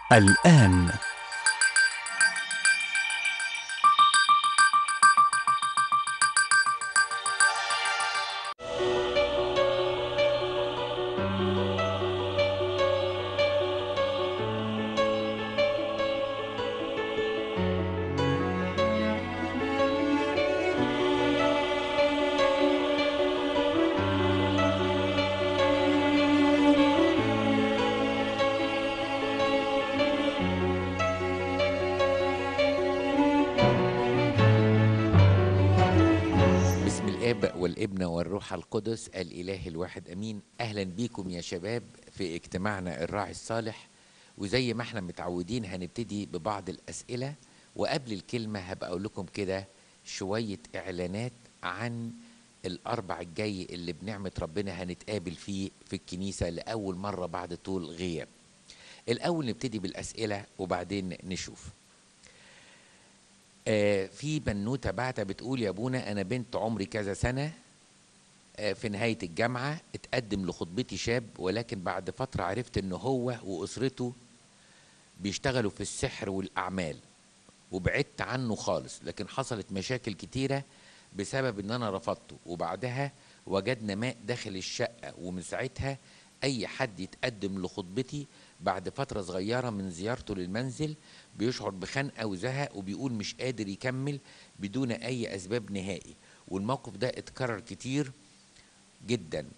الآن بسم الاب والابن والروح القدس الاله الواحد امين اهلا بيكم يا شباب في اجتماعنا الراعي الصالح وزي ما احنا متعودين هنبتدي ببعض الاسئله وقبل الكلمه هبقى اقول لكم كده شويه اعلانات عن الاربع الجاي اللي بنعمه ربنا هنتقابل فيه في الكنيسه لاول مره بعد طول غياب الاول نبتدي بالاسئله وبعدين نشوف آه، في بنوته بعتها بتقول يا ابونا انا بنت عمري كذا سنه آه، في نهايه الجامعه اتقدم لخطبتي شاب ولكن بعد فتره عرفت ان هو واسرته بيشتغلوا في السحر والاعمال وبعدت عنه خالص لكن حصلت مشاكل كتيره بسبب ان انا رفضته وبعدها وجدنا ماء داخل الشقه ومن ساعتها اي حد يتقدم لخطبتي بعد فتره صغيره من زيارته للمنزل بيشعر بخنقه وزهق وبيقول مش قادر يكمل بدون اي اسباب نهائي والموقف ده اتكرر كتير جدا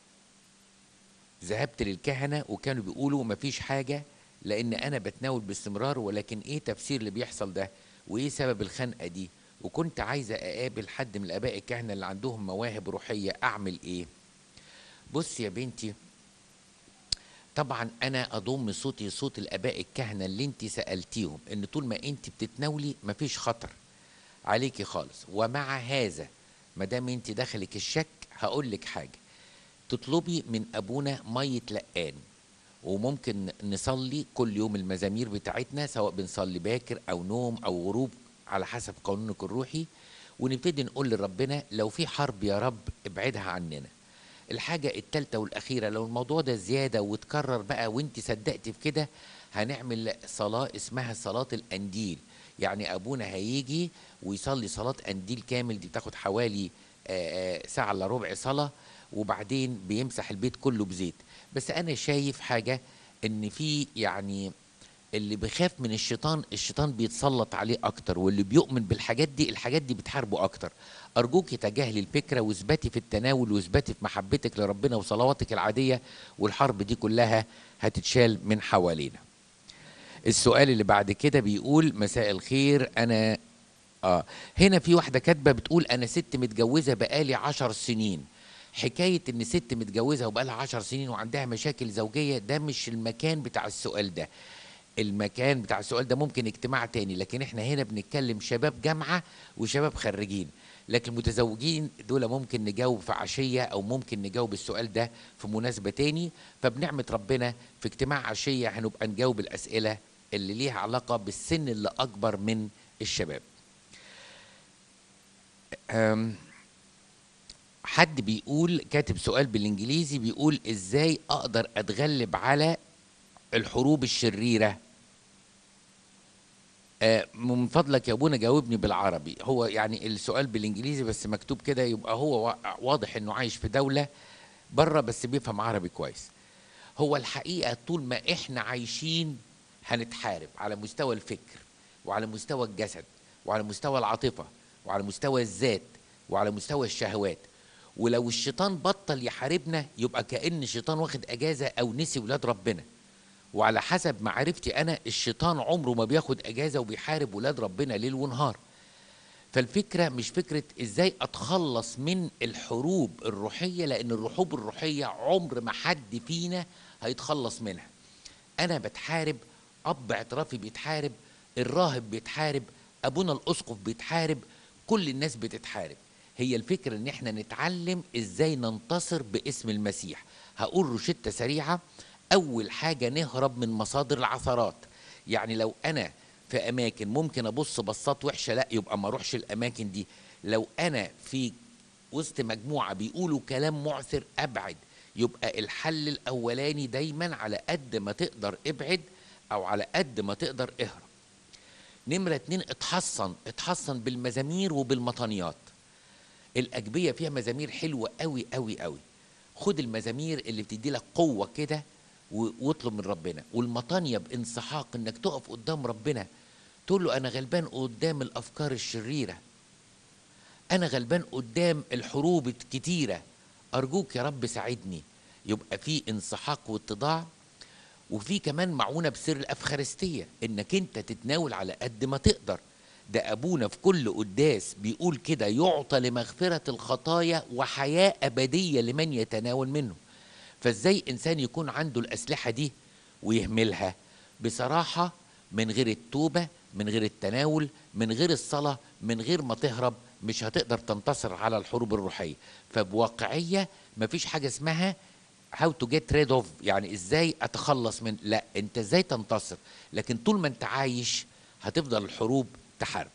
ذهبت للكهنه وكانوا بيقولوا مفيش حاجه لان انا بتناول باستمرار ولكن ايه تفسير اللي بيحصل ده وايه سبب الخنقه دي وكنت عايزه اقابل حد من الاباء الكهنه اللي عندهم مواهب روحيه اعمل ايه بص يا بنتي طبعا انا اضم صوتي صوت الاباء الكهنه اللي انت سالتيهم ان طول ما انت بتتناولي مفيش خطر عليكي خالص ومع هذا ما دام انت دخلك الشك هقول لك حاجه تطلبي من ابونا ميه لقان وممكن نصلي كل يوم المزامير بتاعتنا سواء بنصلي باكر او نوم او غروب على حسب قانونك الروحي ونبتدي نقول لربنا لو في حرب يا رب ابعدها عننا الحاجة التالتة والأخيرة لو الموضوع ده زيادة وتكرر بقى وانت صدقتي في كده هنعمل صلاة اسمها صلاة الأنديل يعني أبونا هيجي ويصلي صلاة أنديل كامل دي بتاخد حوالي آه، آه، ساعة إلا ربع صلاة وبعدين بيمسح البيت كله بزيت بس أنا شايف حاجة إن في يعني اللي بيخاف من الشيطان الشيطان بيتسلط عليه اكتر واللي بيؤمن بالحاجات دي الحاجات دي بتحاربه اكتر ارجوك تجاهلي الفكره واثبتي في التناول واثبتي في محبتك لربنا وصلواتك العاديه والحرب دي كلها هتتشال من حوالينا السؤال اللي بعد كده بيقول مساء الخير انا اه هنا في واحده كاتبه بتقول انا ست متجوزه بقالي عشر سنين حكايه ان ست متجوزه وبقالها عشر سنين وعندها مشاكل زوجيه ده مش المكان بتاع السؤال ده المكان بتاع السؤال ده ممكن اجتماع تاني لكن احنا هنا بنتكلم شباب جامعة وشباب خريجين لكن المتزوجين دول ممكن نجاوب في عشية أو ممكن نجاوب السؤال ده في مناسبة تاني فبنعمة ربنا في اجتماع عشية هنبقى نجاوب الأسئلة اللي ليها علاقة بالسن اللي أكبر من الشباب أم، حد بيقول كاتب سؤال بالإنجليزي بيقول إزاي أقدر أتغلب على الحروب الشريرة آه، من فضلك يا ابونا جاوبني بالعربي هو يعني السؤال بالانجليزي بس مكتوب كده يبقى هو وا- واضح انه عايش في دولة بره بس بيفهم عربي كويس هو الحقيقة طول ما احنا عايشين هنتحارب على مستوى الفكر وعلى مستوى الجسد وعلى مستوى العاطفة وعلى مستوى الذات وعلى مستوى الشهوات ولو الشيطان بطل يحاربنا يبقى كأن الشيطان واخد اجازة او نسي ولاد ربنا وعلى حسب معرفتي انا الشيطان عمره ما بياخد اجازه وبيحارب ولاد ربنا ليل ونهار فالفكره مش فكره ازاي اتخلص من الحروب الروحيه لان الحروب الروحيه عمر ما حد فينا هيتخلص منها انا بتحارب اب اعترافي بيتحارب الراهب بيتحارب ابونا الاسقف بيتحارب كل الناس بتتحارب هي الفكرة ان احنا نتعلم ازاي ننتصر باسم المسيح هقول روشتة سريعة اول حاجة نهرب من مصادر العثرات يعني لو انا في اماكن ممكن ابص بصات وحشة لا يبقى ما اروحش الاماكن دي لو انا في وسط مجموعة بيقولوا كلام معثر ابعد يبقى الحل الاولاني دايما على قد ما تقدر ابعد او على قد ما تقدر اهرب نمرة اتنين اتحصن اتحصن بالمزامير وبالمطانيات الأجبية فيها مزامير حلوة قوي قوي قوي خد المزامير اللي بتدي لك قوة كده و- واطلب من ربنا والمطانية بانسحاق انك تقف قدام ربنا تقول له انا غلبان قدام الافكار الشريرة انا غلبان قدام الحروب الكتيرة ارجوك يا رب ساعدني يبقى في انسحاق واتضاع وفي كمان معونة بسر الأفخارستية إنك أنت تتناول على قد ما تقدر ده أبونا في كل قداس بيقول كده يعطى لمغفرة الخطايا وحياة أبدية لمن يتناول منه فإزاي إنسان يكون عنده الأسلحة دي ويهملها بصراحة من غير التوبة من غير التناول من غير الصلاة من غير ما تهرب مش هتقدر تنتصر على الحروب الروحية فبواقعية مفيش حاجة اسمها how to get rid of يعني ازاي اتخلص من لا انت ازاي تنتصر لكن طول ما انت عايش هتفضل الحروب تحاربك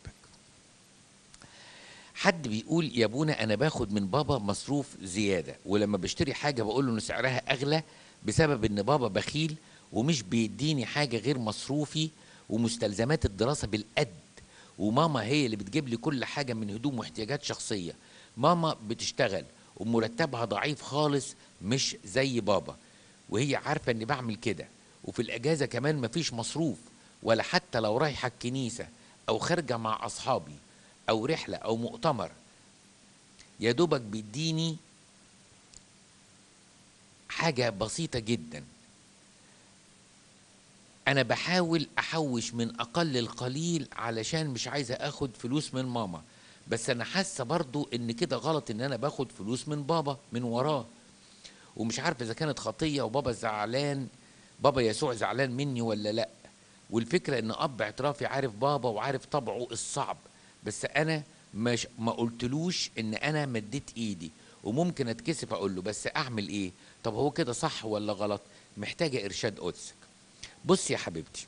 حد بيقول يا ابونا انا باخد من بابا مصروف زياده ولما بشتري حاجه بقول له ان سعرها اغلى بسبب ان بابا بخيل ومش بيديني حاجه غير مصروفي ومستلزمات الدراسه بالقد وماما هي اللي بتجيب لي كل حاجه من هدوم واحتياجات شخصيه ماما بتشتغل ومرتبها ضعيف خالص مش زي بابا وهي عارفه اني بعمل كده وفي الاجازه كمان مفيش مصروف ولا حتى لو رايحه الكنيسه او خارجه مع اصحابي او رحله او مؤتمر يا دوبك بيديني حاجه بسيطه جدا انا بحاول احوش من اقل القليل علشان مش عايزه اخد فلوس من ماما بس انا حاسه برضو ان كده غلط ان انا باخد فلوس من بابا من وراه ومش عارف اذا كانت خطيه وبابا زعلان بابا يسوع زعلان مني ولا لا والفكره ان اب اعترافي عارف بابا وعارف طبعه الصعب بس انا مش ما قلتلوش ان انا مديت ايدي وممكن اتكسف اقول له بس اعمل ايه طب هو كده صح ولا غلط محتاجه ارشاد قدسك بص يا حبيبتي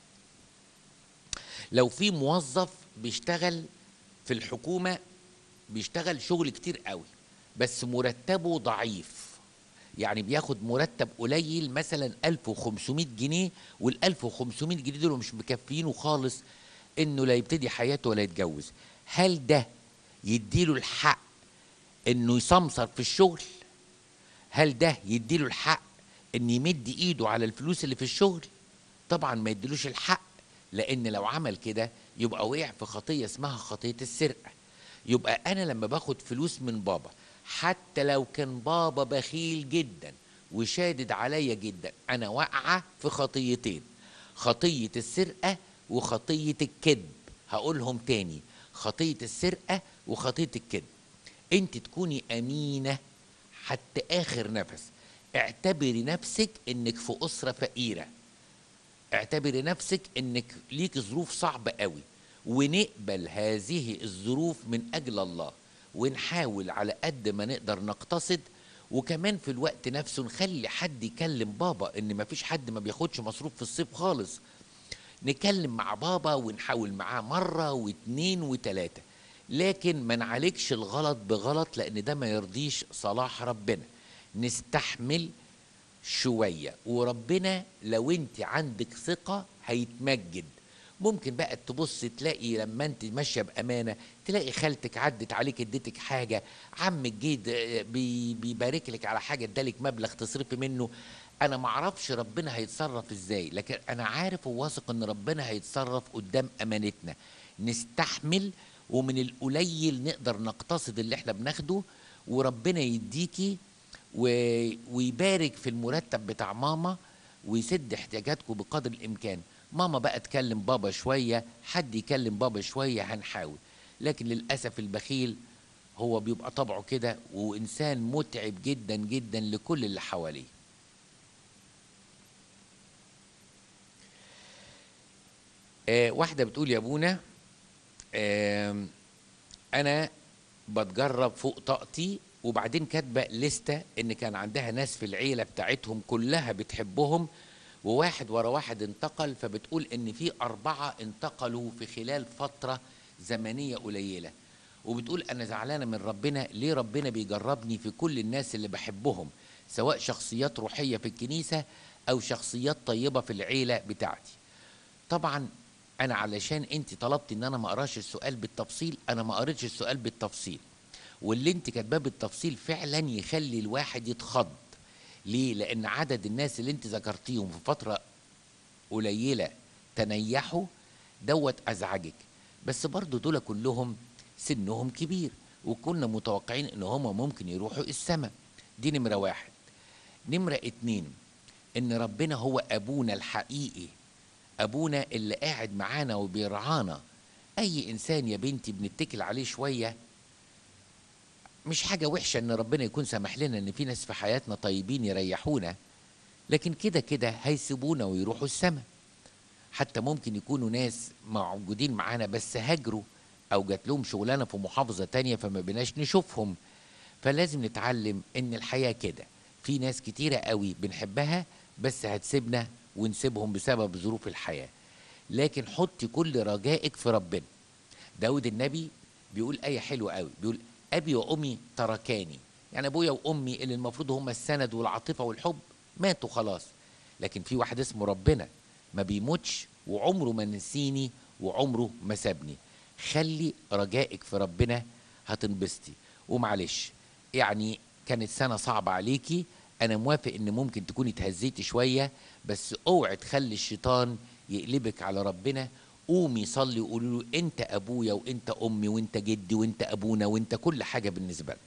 لو في موظف بيشتغل في الحكومه بيشتغل شغل كتير قوي بس مرتبه ضعيف يعني بياخد مرتب قليل مثلا 1500 جنيه وال 1500 جنيه دول مش مكفيينه خالص انه لا يبتدي حياته ولا يتجوز هل ده يديله الحق انه يسمسر في الشغل هل ده يديله الحق ان يمد ايده على الفلوس اللي في الشغل طبعا ما يديلوش الحق لان لو عمل كده يبقى وقع في خطيه اسمها خطيه السرقه يبقى انا لما باخد فلوس من بابا حتى لو كان بابا بخيل جدا وشادد عليا جدا انا واقعه في خطيتين خطيه السرقه وخطيه الكذب هقولهم تاني خطيه السرقه وخطيه الكذب انت تكوني امينه حتى اخر نفس اعتبري نفسك انك في اسره فقيره اعتبري نفسك انك ليك ظروف صعبه قوي ونقبل هذه الظروف من اجل الله ونحاول على قد ما نقدر نقتصد وكمان في الوقت نفسه نخلي حد يكلم بابا ان مفيش حد ما بياخدش مصروف في الصيف خالص نكلم مع بابا ونحاول معاه مرة واتنين وتلاتة لكن ما نعالجش الغلط بغلط لان ده ما يرضيش صلاح ربنا نستحمل شوية وربنا لو انت عندك ثقة هيتمجد ممكن بقى تبص تلاقي لما انت ماشيه بامانه تلاقي خالتك عدت عليك اديتك حاجه عمك جه د- بي- بيبارك لك على حاجه ادالك مبلغ تصرفي منه انا ما اعرفش ربنا هيتصرف ازاي لكن انا عارف وواثق ان ربنا هيتصرف قدام امانتنا نستحمل ومن القليل نقدر نقتصد اللي احنا بناخده وربنا يديكي و- ويبارك في المرتب بتاع ماما ويسد احتياجاتكم بقدر الامكان ماما بقى تكلم بابا شويه حد يكلم بابا شويه هنحاول لكن للاسف البخيل هو بيبقى طبعه كده وانسان متعب جدا جدا لكل اللي حواليه آه واحده بتقول يا ابونا آه انا بتجرب فوق طاقتي وبعدين كاتبه لستة ان كان عندها ناس في العيله بتاعتهم كلها بتحبهم وواحد ورا واحد انتقل فبتقول ان في اربعه انتقلوا في خلال فتره زمنيه قليله وبتقول انا زعلانه من ربنا ليه ربنا بيجربني في كل الناس اللي بحبهم سواء شخصيات روحيه في الكنيسه او شخصيات طيبه في العيله بتاعتي طبعا انا علشان انت طلبت ان انا ما اقراش السؤال بالتفصيل انا ما قريتش السؤال بالتفصيل واللي انت كاتباه بالتفصيل فعلا يخلي الواحد يتخض ليه لان عدد الناس اللي انت ذكرتيهم في فتره قليله تنيحوا دوت ازعجك بس برضو دول كلهم سنهم كبير وكنا متوقعين ان هم ممكن يروحوا السماء دي نمره واحد نمره اتنين ان ربنا هو ابونا الحقيقي ابونا اللي قاعد معانا وبيرعانا اي انسان يا بنتي بنتكل عليه شويه مش حاجه وحشه ان ربنا يكون سمح لنا ان في ناس في حياتنا طيبين يريحونا لكن كده كده هيسيبونا ويروحوا السماء حتى ممكن يكونوا ناس موجودين معانا بس هاجروا او جات لهم شغلانه في محافظه تانية فما بناش نشوفهم فلازم نتعلم ان الحياه كده في ناس كتيره قوي بنحبها بس هتسيبنا ونسيبهم بسبب ظروف الحياه لكن حطي كل رجائك في ربنا داود النبي بيقول آية حلوة قوي بيقول أبي وأمي تركاني يعني أبويا وأمي اللي المفروض هم السند والعاطفة والحب ماتوا خلاص لكن في واحد اسمه ربنا ما بيموتش وعمره ما نسيني وعمره ما سابني خلي رجائك في ربنا هتنبسطي ومعلش يعني كانت سنة صعبة عليكي أنا موافق إن ممكن تكوني اتهزيتي شوية بس اوعي تخلي الشيطان يقلبك على ربنا قومي صلي وقولي له انت ابويا وانت امي وانت جدي وانت ابونا وانت كل حاجه بالنسبه لنا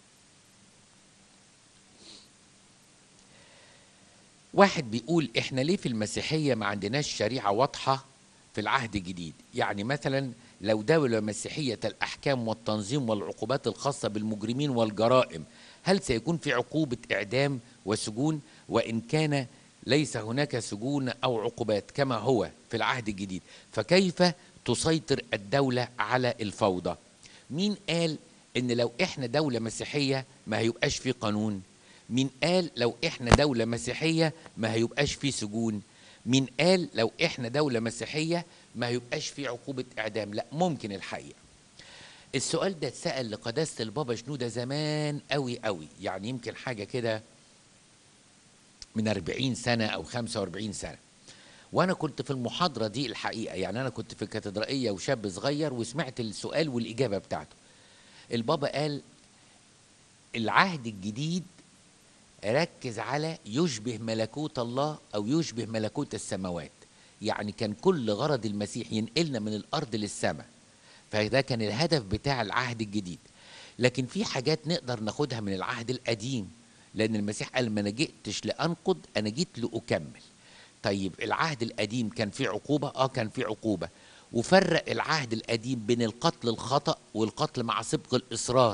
واحد بيقول احنا ليه في المسيحيه ما عندناش شريعه واضحه في العهد الجديد يعني مثلا لو دولة مسيحية الأحكام والتنظيم والعقوبات الخاصة بالمجرمين والجرائم هل سيكون في عقوبة إعدام وسجون وإن كان ليس هناك سجون أو عقوبات كما هو في العهد الجديد فكيف تسيطر الدولة على الفوضى مين قال إن لو إحنا دولة مسيحية ما هيبقاش في قانون مين قال لو إحنا دولة مسيحية ما هيبقاش في سجون مين قال لو إحنا دولة مسيحية ما هيبقاش في عقوبة إعدام لا ممكن الحقيقة السؤال ده اتسأل لقداسة البابا شنودة زمان قوي قوي يعني يمكن حاجة كده من 40 سنة أو 45 سنة وأنا كنت في المحاضرة دي الحقيقة يعني أنا كنت في الكاتدرائية وشاب صغير وسمعت السؤال والإجابة بتاعته البابا قال العهد الجديد ركز على يشبه ملكوت الله أو يشبه ملكوت السماوات يعني كان كل غرض المسيح ينقلنا من الأرض للسماء فده كان الهدف بتاع العهد الجديد لكن في حاجات نقدر ناخدها من العهد القديم لأن المسيح قال ما أنا جئتش لأنقض أنا جيت لأكمل طيب العهد القديم كان فيه عقوبة آه كان فيه عقوبة وفرق العهد القديم بين القتل الخطأ والقتل مع سبق الإصرار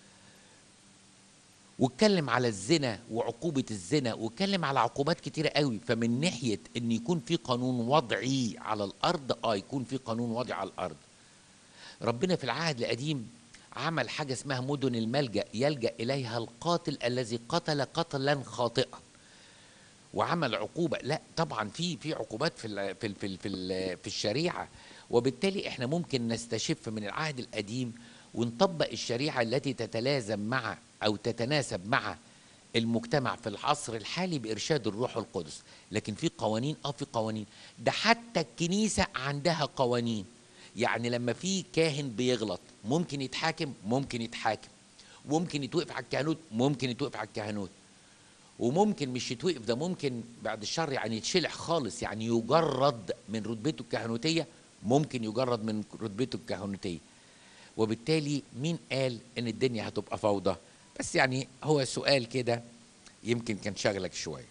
واتكلم على الزنا وعقوبة الزنا واتكلم على عقوبات كتيرة قوي فمن ناحية ان يكون في قانون وضعي على الارض اه يكون في قانون وضعي على الارض ربنا في العهد القديم عمل حاجة اسمها مدن الملجأ يلجأ إليها القاتل الذي قتل قتلا خاطئا وعمل عقوبة لا طبعا في في عقوبات في ال في ال في ال في, ال في الشريعة وبالتالي احنا ممكن نستشف من العهد القديم ونطبق الشريعة التي تتلازم مع أو تتناسب مع المجتمع في العصر الحالي بإرشاد الروح القدس لكن في قوانين اه في قوانين ده حتى الكنيسة عندها قوانين يعني لما في كاهن بيغلط ممكن يتحاكم ممكن يتحاكم ممكن يتوقف على الكهنوت ممكن يتوقف على الكهنوت وممكن مش يتوقف ده ممكن بعد الشر يعني يتشلح خالص يعني يجرد من رتبته الكهنوتية ممكن يجرد من رتبته الكهنوتية وبالتالي مين قال ان الدنيا هتبقى فوضى بس يعني هو سؤال كده يمكن كان شغلك شوية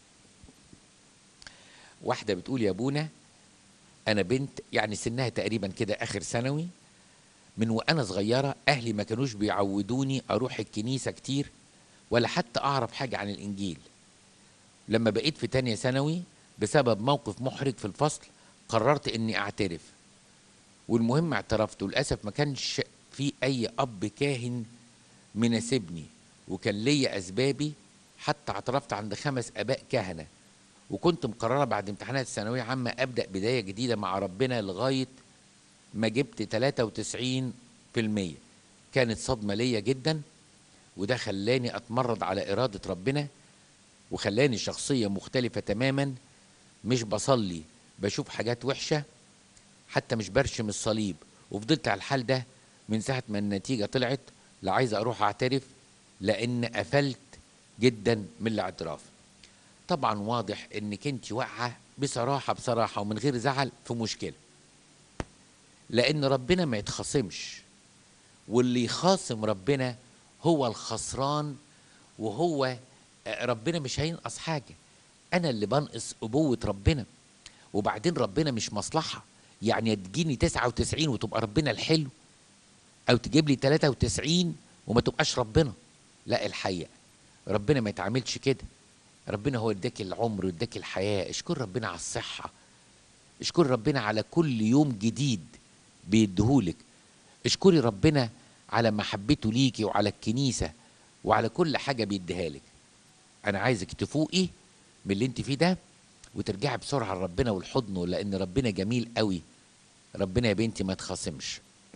واحدة بتقول يا ابونا انا بنت يعني سنها تقريبا كده اخر ثانوي من وانا صغيره اهلي ما كانوش بيعودوني اروح الكنيسه كتير ولا حتى اعرف حاجه عن الانجيل لما بقيت في تانية ثانوي بسبب موقف محرج في الفصل قررت اني اعترف والمهم اعترفت وللاسف ما كانش في اي اب كاهن مناسبني وكان ليا اسبابي حتى اعترفت عند خمس اباء كهنه وكنت مقرره بعد امتحانات الثانويه عامه ابدا بدايه جديده مع ربنا لغايه ما جبت 93% كانت صدمه ليا جدا وده خلاني اتمرد على اراده ربنا وخلاني شخصيه مختلفه تماما مش بصلي بشوف حاجات وحشه حتى مش برشم الصليب وفضلت على الحال ده من ساعه ما النتيجه طلعت لا عايز اروح اعترف لان قفلت جدا من الاعتراف طبعا واضح انك انت واقعه بصراحه بصراحه ومن غير زعل في مشكله لان ربنا ما يتخاصمش واللي يخاصم ربنا هو الخسران وهو ربنا مش هينقص حاجه انا اللي بنقص ابوه ربنا وبعدين ربنا مش مصلحه يعني تجيني 99 وتبقى ربنا الحلو او تجيب لي 93 وما تبقاش ربنا لا الحقيقه ربنا ما يتعاملش كده ربنا هو اداك العمر واداك الحياه اشكر ربنا على الصحه اشكر ربنا على كل يوم جديد بيديهولك اشكري ربنا على محبته ليكي وعلى الكنيسه وعلى كل حاجه بيديها لك انا عايزك تفوقي من اللي انت فيه ده وترجعي بسرعه لربنا والحضن لان ربنا جميل قوي ربنا يا بنتي ما تخاصمش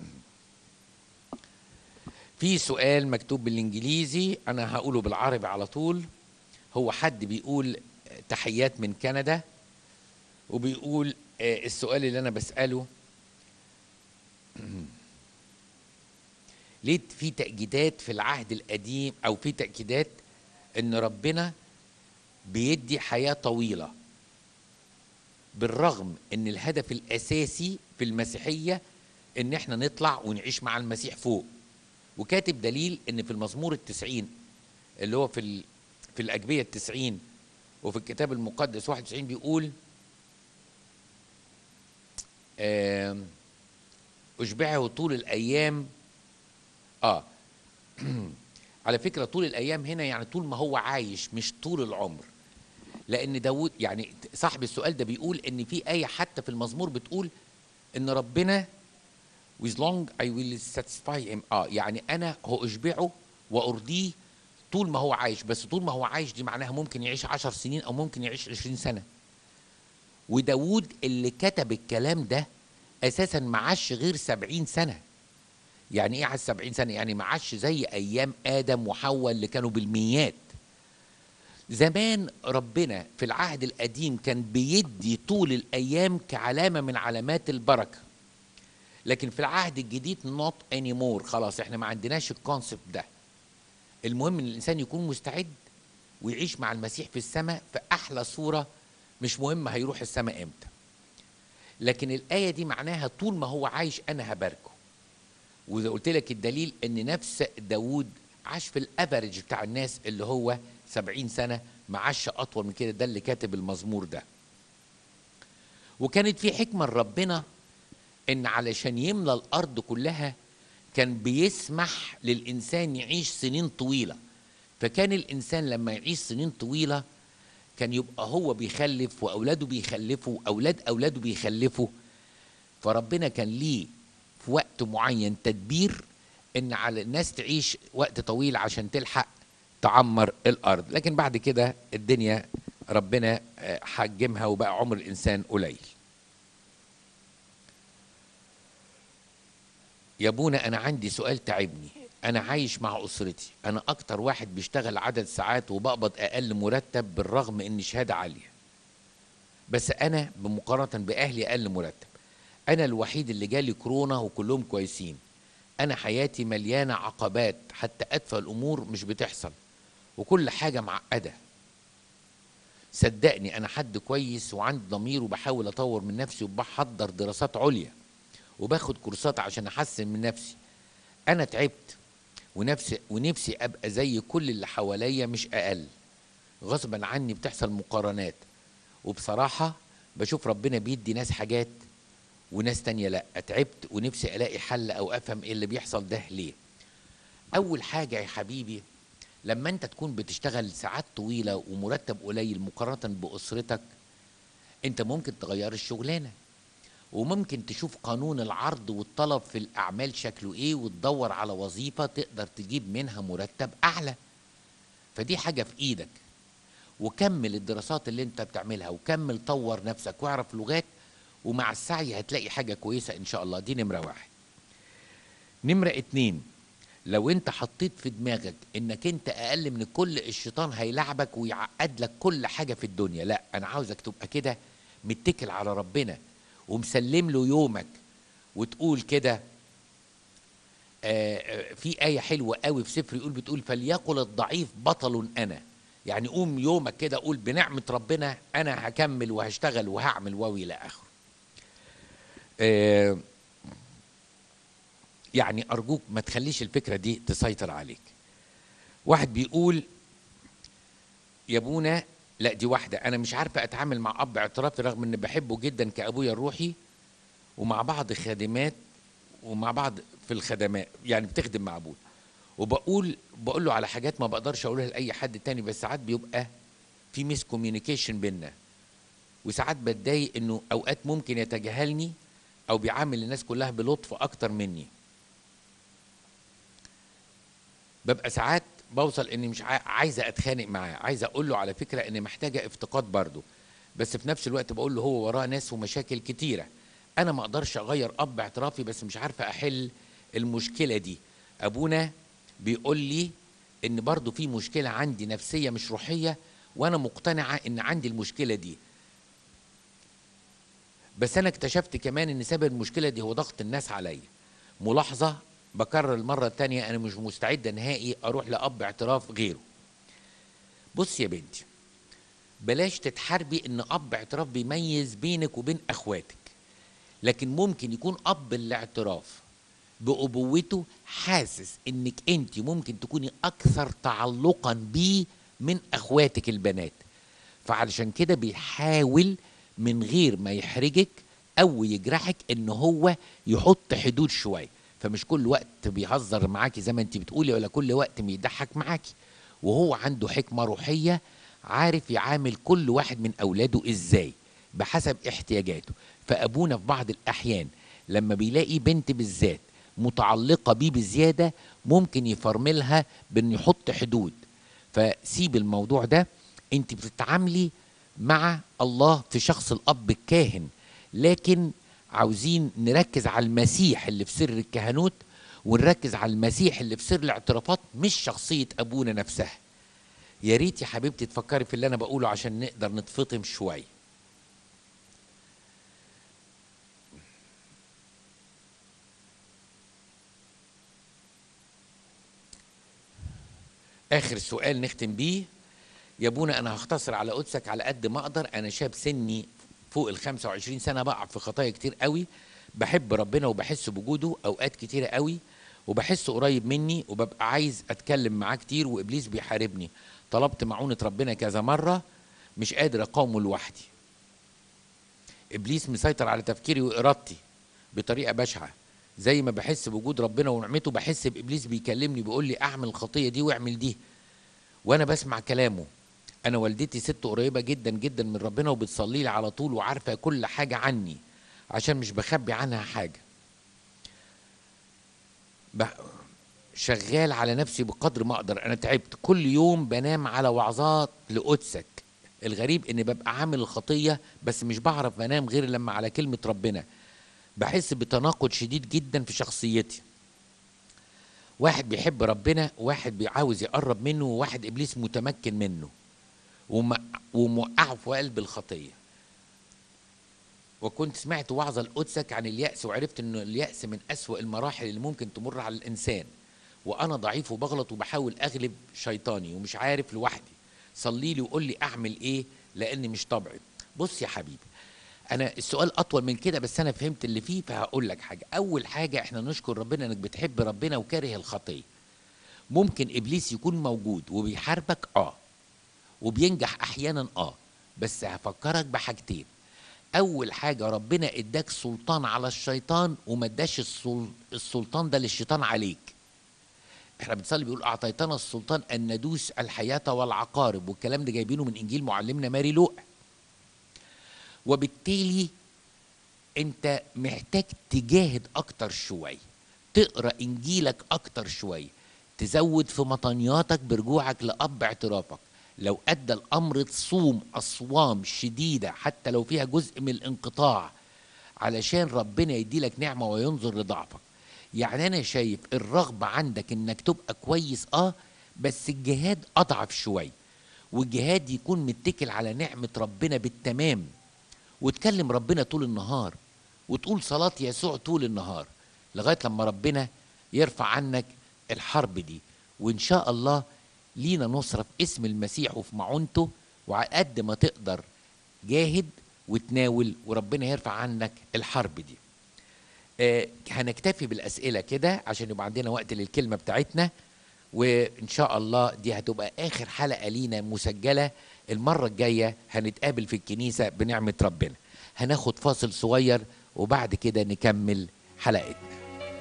في سؤال مكتوب بالانجليزي انا هقوله بالعربي على طول هو حد بيقول تحيات من كندا وبيقول آه، السؤال اللي انا بساله ليه في تأكيدات في العهد القديم او في تأكيدات ان ربنا بيدي حياة طويلة بالرغم ان الهدف الاساسي في المسيحية ان احنا نطلع ونعيش مع المسيح فوق وكاتب دليل ان في المزمور التسعين اللي هو في ال... في الاجبيه التسعين وفي الكتاب المقدس 91 بيقول آم، اشبعه طول الايام اه على فكره طول الايام هنا يعني طول ما هو عايش مش طول العمر لان داود يعني صاحب السؤال ده بيقول ان في ايه حتى في المزمور بتقول ان ربنا with long I will satisfy him اه يعني انا هو اشبعه وارضيه طول ما هو عايش بس طول ما هو عايش دي معناها ممكن يعيش عشر سنين او ممكن يعيش عشرين سنة وداود اللي كتب الكلام ده اساسا ما عاش غير سبعين سنة يعني ايه عاش سبعين سنة يعني ما عاش زي ايام ادم وحواء اللي كانوا بالميات زمان ربنا في العهد القديم كان بيدي طول الايام كعلامة من علامات البركة لكن في العهد الجديد not anymore خلاص احنا ما عندناش الكونسبت ده المهم ان الانسان يكون مستعد ويعيش مع المسيح في السماء في احلى صوره مش مهم هيروح السماء امتى لكن الايه دي معناها طول ما هو عايش انا هباركه وزي قلت لك الدليل ان نفس داوود عاش في الافرج بتاع الناس اللي هو سبعين سنة ما عاش أطول من كده ده اللي كاتب المزمور ده وكانت في حكمة ربنا إن علشان يملى الأرض كلها كان بيسمح للإنسان يعيش سنين طويلة فكان الإنسان لما يعيش سنين طويلة كان يبقى هو بيخلف وأولاده بيخلفوا أولاد أولاده بيخلفوا فربنا كان ليه في وقت معين تدبير ان على الناس تعيش وقت طويل عشان تلحق تعمر الارض لكن بعد كده الدنيا ربنا آه، حجمها وبقى عمر الانسان قليل يا ابونا انا عندي سؤال تعبني انا عايش مع اسرتي انا اكتر واحد بيشتغل عدد ساعات وبقبض اقل مرتب بالرغم ان شهاده عاليه بس انا بمقارنه باهلي اقل مرتب انا الوحيد اللي جالي كورونا وكلهم كويسين انا حياتي مليانه عقبات حتى ادفى الامور مش بتحصل وكل حاجه معقده صدقني انا حد كويس وعندي ضمير وبحاول اطور من نفسي وبحضر دراسات عليا وباخد كورسات عشان احسن من نفسي انا تعبت ونفسي ونفسي ابقى زي كل اللي حواليا مش اقل غصبا عني بتحصل مقارنات وبصراحه بشوف ربنا بيدي ناس حاجات وناس تانية لا تعبت ونفسي الاقي حل او افهم ايه اللي بيحصل ده ليه اول حاجه يا حبيبي لما انت تكون بتشتغل ساعات طويله ومرتب قليل مقارنه باسرتك انت ممكن تغير الشغلانه وممكن تشوف قانون العرض والطلب في الاعمال شكله ايه وتدور على وظيفه تقدر تجيب منها مرتب اعلى فدي حاجه في ايدك وكمل الدراسات اللي انت بتعملها وكمل طور نفسك واعرف لغات ومع السعي هتلاقي حاجة كويسة إن شاء الله دي نمرة واحد نمرة اتنين لو انت حطيت في دماغك انك انت اقل من الكل الشيطان هيلعبك ويعقد لك كل حاجة في الدنيا لا انا عاوزك تبقى كده متكل على ربنا ومسلم له يومك وتقول كده آه، آه، في آية حلوة قوي في سفر يقول بتقول فليقل الضعيف بطل أنا يعني قوم يومك كده قول بنعمة ربنا أنا هكمل وهشتغل وهعمل واوي إلى آخره آه، يعني أرجوك ما تخليش الفكرة دي تسيطر عليك واحد بيقول يا ابونا لا دي واحدة أنا مش عارفة أتعامل مع أب اعترافي رغم إني بحبه جدا كأبويا الروحي ومع بعض خادمات ومع بعض في الخدمات يعني بتخدم مع ابويا وبقول بقول له على حاجات ما بقدرش اقولها لاي حد تاني بس ساعات بيبقى في ميس كوميونيكيشن بينا وساعات بتضايق انه اوقات ممكن يتجاهلني او بيعامل الناس كلها بلطف اكتر مني ببقى ساعات بوصل اني مش عا- عايزه اتخانق معاه عايزه اقول له على فكره اني محتاجه افتقاد برضه بس في نفس الوقت بقول له هو وراه ناس ومشاكل كتيره انا ما اقدرش اغير اب اعترافي بس مش عارفه احل المشكله دي ابونا بيقول لي ان برضه في مشكله عندي نفسيه مش روحيه وانا مقتنعه ان عندي المشكله دي بس انا اكتشفت كمان ان سبب المشكله دي هو ضغط الناس عليا ملاحظه بكرر المره الثانيه انا مش مستعده نهائي اروح لاب اعتراف غيره بص يا بنتي بلاش تتحاربي ان اب اعتراف بيميز بينك وبين اخواتك لكن ممكن يكون اب الاعتراف بابوته حاسس انك انت ممكن تكوني اكثر تعلقا بيه من اخواتك البنات فعلشان كده بيحاول من غير ما يحرجك او يجرحك ان هو يحط حدود شويه فمش كل وقت بيهزر معاكي زي ما انت بتقولي ولا كل وقت بيضحك معاكي وهو عنده حكمه روحيه عارف يعامل كل واحد من اولاده ازاي بحسب احتياجاته فابونا في بعض الاحيان لما بيلاقي بنت بالذات متعلقه بيه بزياده ممكن يفرملها بان يحط حدود فسيب الموضوع ده انت بتتعاملي مع الله في شخص الاب الكاهن لكن عاوزين نركز على المسيح اللي في سر الكهنوت ونركز على المسيح اللي في سر الاعترافات مش شخصيه ابونا نفسها يا ريت يا حبيبتي تفكري في اللي انا بقوله عشان نقدر نتفطم شويه اخر سؤال نختم بيه يا ابونا انا هختصر على قدسك على قد ما اقدر انا شاب سني فوق ال 25 سنه بقع في خطايا كتير قوي بحب ربنا وبحس بوجوده اوقات كتيره قوي وبحسه قريب مني وببقى عايز اتكلم معاه كتير وابليس بيحاربني طلبت معونه ربنا كذا مره مش قادر اقاومه لوحدي ابليس مسيطر على تفكيري وارادتي بطريقه بشعه زي ما بحس بوجود ربنا ونعمته بحس بابليس بيكلمني بيقول لي اعمل الخطيه دي واعمل دي وانا بسمع كلامه انا والدتي ست قريبه جدا جدا من ربنا وبتصلي لي على طول وعارفه كل حاجه عني عشان مش بخبي عنها حاجه ب- شغال على نفسي بقدر ما اقدر انا تعبت كل يوم بنام على وعظات لقدسك الغريب اني ببقى عامل الخطيه بس مش بعرف انام غير لما على كلمه ربنا بحس بتناقض شديد جدا في شخصيتي واحد بيحب ربنا واحد بيعاوز يقرب منه وواحد ابليس متمكن منه وم- وموقعه في قلب الخطيه وكنت سمعت وعظة لقدسك عن اليأس وعرفت ان اليأس من أسوأ المراحل اللي ممكن تمر على الإنسان وأنا ضعيف وبغلط وبحاول أغلب شيطاني ومش عارف لوحدي صلي لي وقول لي أعمل إيه لأني مش طبعي بص يا حبيبي أنا السؤال أطول من كده بس أنا فهمت اللي فيه فهقول لك حاجة أول حاجة إحنا نشكر ربنا إنك بتحب ربنا وكاره الخطية ممكن إبليس يكون موجود وبيحاربك آه وبينجح أحيانا آه بس هفكرك بحاجتين اول حاجه ربنا اداك سلطان على الشيطان وما اداش السل... السلطان ده للشيطان عليك احنا بنصلي بيقول اعطيتنا السلطان ان ندوس الحياه والعقارب والكلام ده جايبينه من انجيل معلمنا ماري لوقا وبالتالي انت محتاج تجاهد اكتر شويه تقرا انجيلك اكتر شويه تزود في مطنياتك برجوعك لاب اعترافك لو ادى الامر تصوم اصوام شديده حتى لو فيها جزء من الانقطاع علشان ربنا يديلك نعمه وينظر لضعفك يعني انا شايف الرغبه عندك انك تبقى كويس اه بس الجهاد اضعف شويه والجهاد يكون متكل على نعمه ربنا بالتمام وتكلم ربنا طول النهار وتقول صلاة يسوع طول النهار لغاية لما ربنا يرفع عنك الحرب دي وإن شاء الله لينا نصرة في اسم المسيح وفي معونته وعلى قد ما تقدر جاهد وتناول وربنا يرفع عنك الحرب دي آه هنكتفي بالأسئلة كده عشان يبقى عندنا وقت للكلمة بتاعتنا وإن شاء الله دي هتبقى آخر حلقة لينا مسجلة المرة الجاية هنتقابل في الكنيسة بنعمة ربنا هناخد فاصل صغير وبعد كده نكمل حلقتنا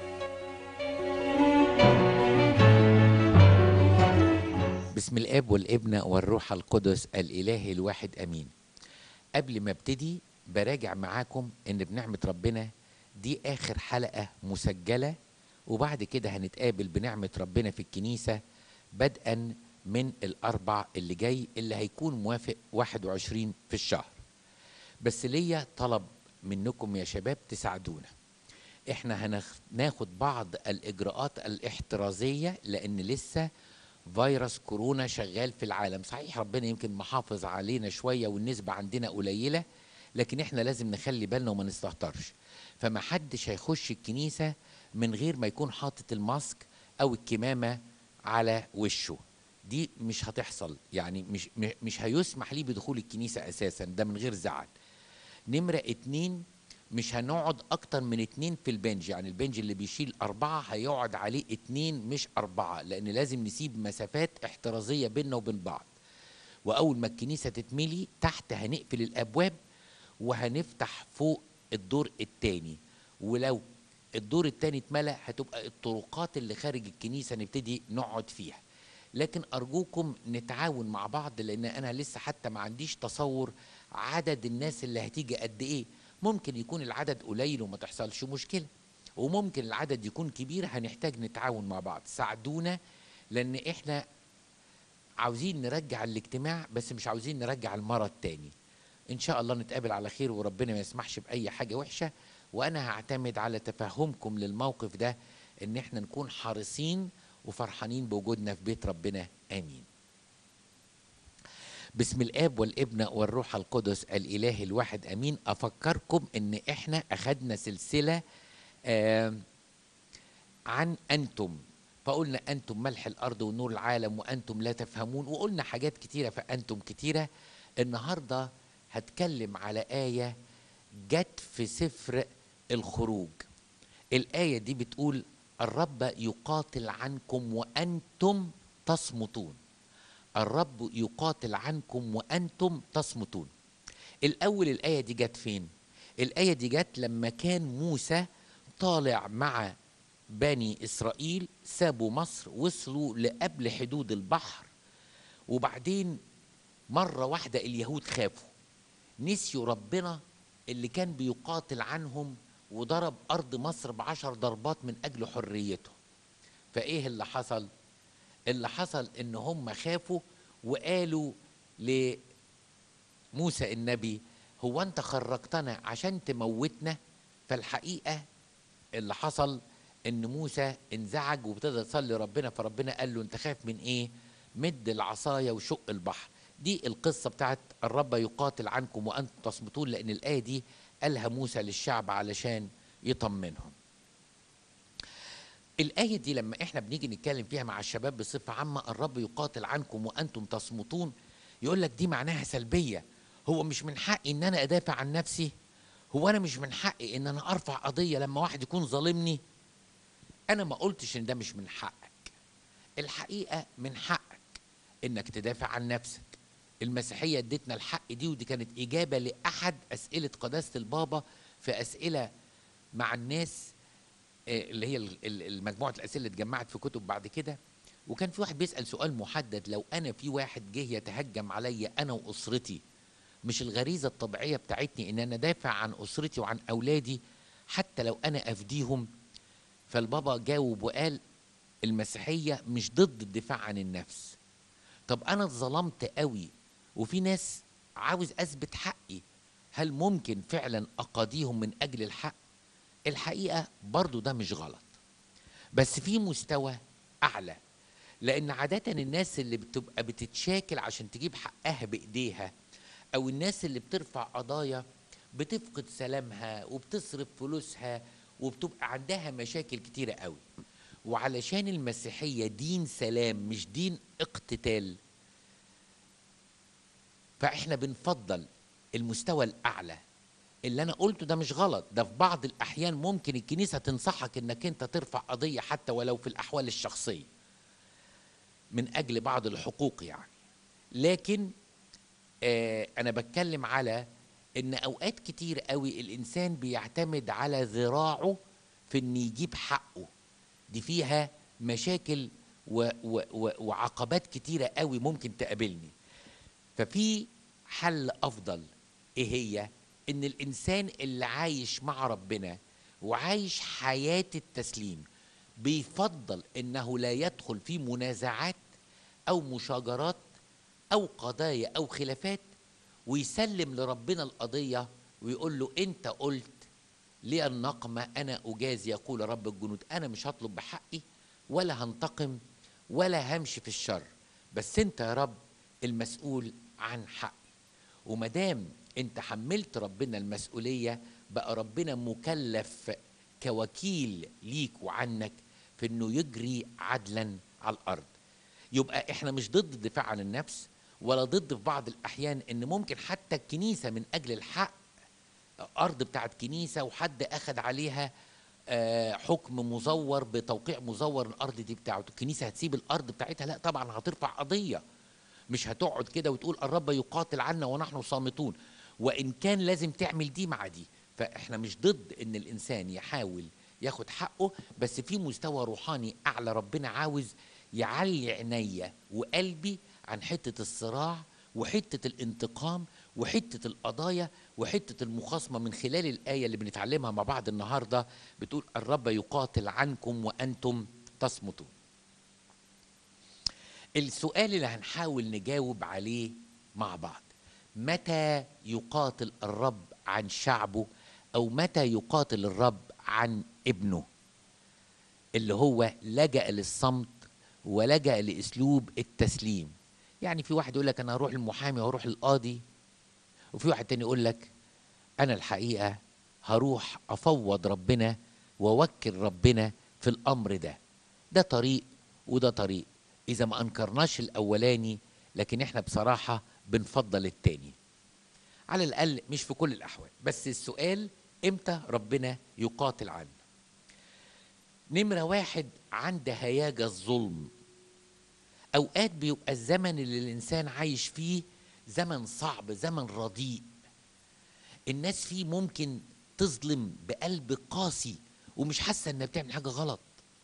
بسم الاب والابن والروح القدس الاله الواحد امين قبل ما ابتدي براجع معاكم ان بنعمه ربنا دي اخر حلقه مسجله وبعد كده هنتقابل بنعمه ربنا في الكنيسه بدءا من الاربع اللي جاي اللي هيكون موافق 21 في الشهر بس ليا طلب منكم يا شباب تساعدونا احنا هناخد بعض الاجراءات الاحترازيه لان لسه فيروس كورونا شغال في العالم صحيح ربنا يمكن محافظ علينا شويه والنسبه عندنا قليله لكن احنا لازم نخلي بالنا وما نستهترش فما حدش هيخش الكنيسه من غير ما يكون حاطط الماسك او الكمامه على وشه دي مش هتحصل يعني مش مش هيسمح ليه بدخول الكنيسه اساسا ده من غير زعل نمره اتنين مش هنقعد اكتر من اتنين في البنج يعني البنج اللي بيشيل اربعة هيقعد عليه اتنين مش اربعة لان لازم نسيب مسافات احترازية بيننا وبين بعض واول ما الكنيسة تتملي تحت هنقفل الابواب وهنفتح فوق الدور التاني ولو الدور التاني اتملى هتبقى الطرقات اللي خارج الكنيسة نبتدي نقعد فيها لكن ارجوكم نتعاون مع بعض لان انا لسه حتى ما عنديش تصور عدد الناس اللي هتيجي قد ايه ممكن يكون العدد قليل وما تحصلش مشكله وممكن العدد يكون كبير هنحتاج نتعاون مع بعض ساعدونا لان احنا عاوزين نرجع الاجتماع بس مش عاوزين نرجع المرض تاني ان شاء الله نتقابل على خير وربنا ما يسمحش باي حاجه وحشه وانا هعتمد على تفهمكم للموقف ده ان احنا نكون حريصين وفرحانين بوجودنا في بيت ربنا امين بسم الاب والابن والروح القدس الاله الواحد امين افكركم ان احنا اخدنا سلسله آه عن انتم فقلنا انتم ملح الارض ونور العالم وانتم لا تفهمون وقلنا حاجات كتيره فانتم كتيره النهارده هتكلم على ايه جت في سفر الخروج الايه دي بتقول الرب يقاتل عنكم وانتم تصمتون الرب يقاتل عنكم وانتم تصمتون الاول الايه دي جت فين الايه دي جت لما كان موسى طالع مع بني اسرائيل سابوا مصر وصلوا لقبل حدود البحر وبعدين مره واحده اليهود خافوا نسيوا ربنا اللي كان بيقاتل عنهم وضرب ارض مصر بعشر ضربات من اجل حريته فايه اللي حصل اللي حصل ان هم خافوا وقالوا لموسى النبي هو انت خرجتنا عشان تموتنا فالحقيقه اللي حصل ان موسى انزعج وابتدى يصلي ربنا فربنا قال له انت خايف من ايه مد العصايه وشق البحر دي القصه بتاعت الرب يقاتل عنكم وانتم تصمتون لان الايه دي قالها موسى للشعب علشان يطمنهم الآية دي لما احنا بنيجي نتكلم فيها مع الشباب بصفة عامة الرب يقاتل عنكم وأنتم تصمتون يقول لك دي معناها سلبية هو مش من حقي إن أنا أدافع عن نفسي هو أنا مش من حقي إن أنا أرفع قضية لما واحد يكون ظالمني أنا ما قلتش إن ده مش من حقك الحقيقة من حقك إنك تدافع عن نفسك المسيحية ادتنا الحق دي ودي كانت إجابة لأحد أسئلة قداسة البابا في أسئلة مع الناس اللي هي المجموعة الأسئلة اللي اتجمعت في كتب بعد كده وكان في واحد بيسأل سؤال محدد لو أنا في واحد جه يتهجم عليا أنا وأسرتي مش الغريزة الطبيعية بتاعتني إن أنا دافع عن أسرتي وعن أولادي حتى لو أنا أفديهم فالبابا جاوب وقال المسيحية مش ضد الدفاع عن النفس طب أنا اتظلمت قوي وفي ناس عاوز أثبت حقي هل ممكن فعلا أقاضيهم من أجل الحق الحقيقة برضو ده مش غلط بس في مستوى أعلى لأن عادة الناس اللي بتبقى بتتشاكل عشان تجيب حقها بإيديها أو الناس اللي بترفع قضايا بتفقد سلامها وبتصرف فلوسها وبتبقى عندها مشاكل كتيرة قوي وعلشان المسيحية دين سلام مش دين اقتتال فاحنا بنفضل المستوى الاعلى اللي انا قلته ده مش غلط ده في بعض الاحيان ممكن الكنيسه تنصحك انك انت ترفع قضيه حتى ولو في الاحوال الشخصيه من اجل بعض الحقوق يعني لكن آه انا بتكلم على ان اوقات كتير قوي الانسان بيعتمد على ذراعه في ان يجيب حقه دي فيها مشاكل و و و وعقبات كتيره قوي ممكن تقابلني ففي حل افضل ايه هي ان الانسان اللي عايش مع ربنا وعايش حياه التسليم بيفضل انه لا يدخل في منازعات او مشاجرات او قضايا او خلافات ويسلم لربنا القضيه ويقول له انت قلت لي النقمه انا اجازي يقول رب الجنود انا مش هطلب بحقي ولا هنتقم ولا همشي في الشر بس انت يا رب المسؤول عن حقي ومدام انت حملت ربنا المسؤوليه بقى ربنا مكلف كوكيل ليك وعنك في انه يجري عدلا على الارض يبقى احنا مش ضد الدفاع عن النفس ولا ضد في بعض الاحيان ان ممكن حتى الكنيسه من اجل الحق ارض بتاعت كنيسه وحد اخذ عليها آه، حكم مزور بتوقيع مزور الارض دي بتاعته الكنيسه هتسيب الارض بتاعتها لا طبعا هترفع قضيه مش هتقعد كده وتقول الرب يقاتل عنا ونحن صامتون وان كان لازم تعمل دي مع دي فاحنا مش ضد ان الانسان يحاول ياخد حقه بس في مستوى روحاني اعلى ربنا عاوز يعلي عينيا وقلبي عن حته الصراع وحته الانتقام وحته القضايا وحته المخاصمه من خلال الايه اللي بنتعلمها مع بعض النهارده بتقول الرب يقاتل عنكم وانتم تصمتون السؤال اللي هنحاول نجاوب عليه مع بعض متى يقاتل الرب عن شعبه او متى يقاتل الرب عن ابنه اللي هو لجأ للصمت ولجأ لاسلوب التسليم يعني في واحد يقول لك انا هروح للمحامي وهروح للقاضي وفي واحد تاني يقول لك انا الحقيقه هروح افوض ربنا واوكل ربنا في الامر ده ده طريق وده طريق اذا ما انكرناش الاولاني لكن احنا بصراحه بنفضل التاني على الاقل مش في كل الاحوال بس السؤال امتى ربنا يقاتل عنا نمره واحد عند هياج الظلم اوقات بيبقى الزمن اللي الانسان عايش فيه زمن صعب زمن رديء الناس فيه ممكن تظلم بقلب قاسي ومش حاسه انها بتعمل حاجه غلط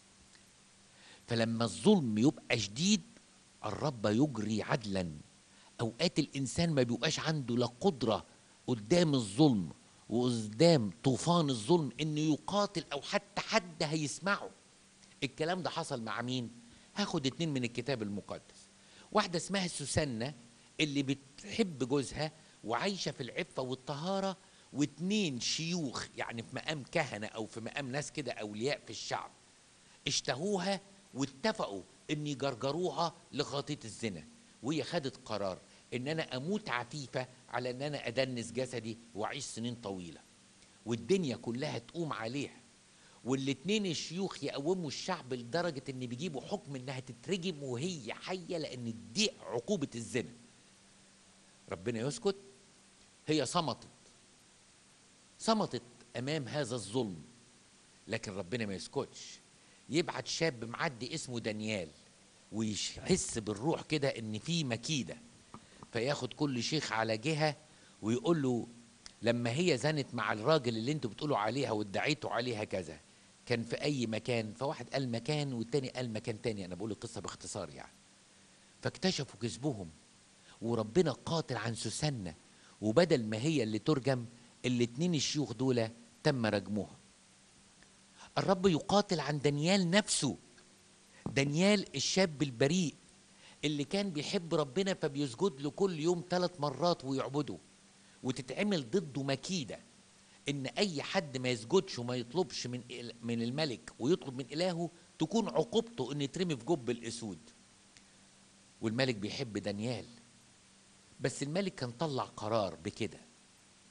فلما الظلم يبقى شديد الرب يجري عدلا اوقات الانسان ما بيبقاش عنده لا قدره قدام الظلم وقدام طوفان الظلم انه يقاتل او حتى حد هيسمعه الكلام ده حصل مع مين هاخد اتنين من الكتاب المقدس واحده اسمها سوسنة اللي بتحب جوزها وعايشه في العفه والطهاره واتنين شيوخ يعني في مقام كهنه او في مقام ناس كده اولياء في الشعب اشتهوها واتفقوا ان يجرجروها لخطيه الزنا وهي خدت قرار ان انا اموت عفيفه على ان انا ادنس جسدي واعيش سنين طويله والدنيا كلها تقوم عليها والاتنين الشيوخ يقوموا الشعب لدرجه ان بيجيبوا حكم انها تترجم وهي حيه لان دي عقوبه الزنا ربنا يسكت هي صمتت صمتت امام هذا الظلم لكن ربنا ما يسكتش يبعت شاب معدي اسمه دانيال ويحس بالروح كده ان في مكيده فياخد كل شيخ على جهه ويقول له لما هي زنت مع الراجل اللي انتوا بتقولوا عليها وادعيتوا عليها كذا كان في اي مكان فواحد قال مكان والتاني قال مكان تاني انا بقول القصه باختصار يعني فاكتشفوا كذبهم وربنا قاتل عن سوسنة وبدل ما هي اللي ترجم الاتنين الشيوخ دول تم رجمهم الرب يقاتل عن دانيال نفسه دانيال الشاب البريء اللي كان بيحب ربنا فبيسجد له كل يوم ثلاث مرات ويعبده وتتعمل ضده مكيده ان اي حد ما يسجدش وما يطلبش من من الملك ويطلب من الهه تكون عقوبته ان يترمي في جب الاسود والملك بيحب دانيال بس الملك كان طلع قرار بكده